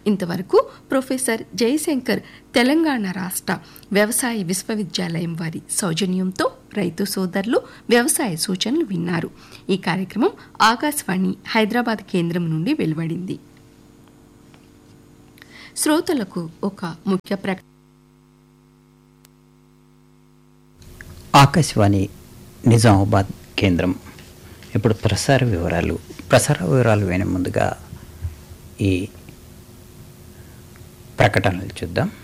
ఇంతవరకు ప్రొఫెసర్ జయశంకర్ తెలంగాణ రాష్ట్ర వ్యవసాయ విశ్వవిద్యాలయం వారి సౌజన్యంతో రైతు సోదరులు వ్యవసాయ సూచనలు విన్నారు ఈ కార్యక్రమం ఆకాశవాణి హైదరాబాద్ కేంద్రం నుండి వెలువడింది శ్రోతలకు ఒక ముఖ్య ప్రకటన ఆకాశవాణి నిజామాబాద్ కేంద్రం ఇప్పుడు ప్రసార వివరాలు ప్రసార వివరాలు వినే ముందుగా ఈ ప్రకటనలు చూద్దాం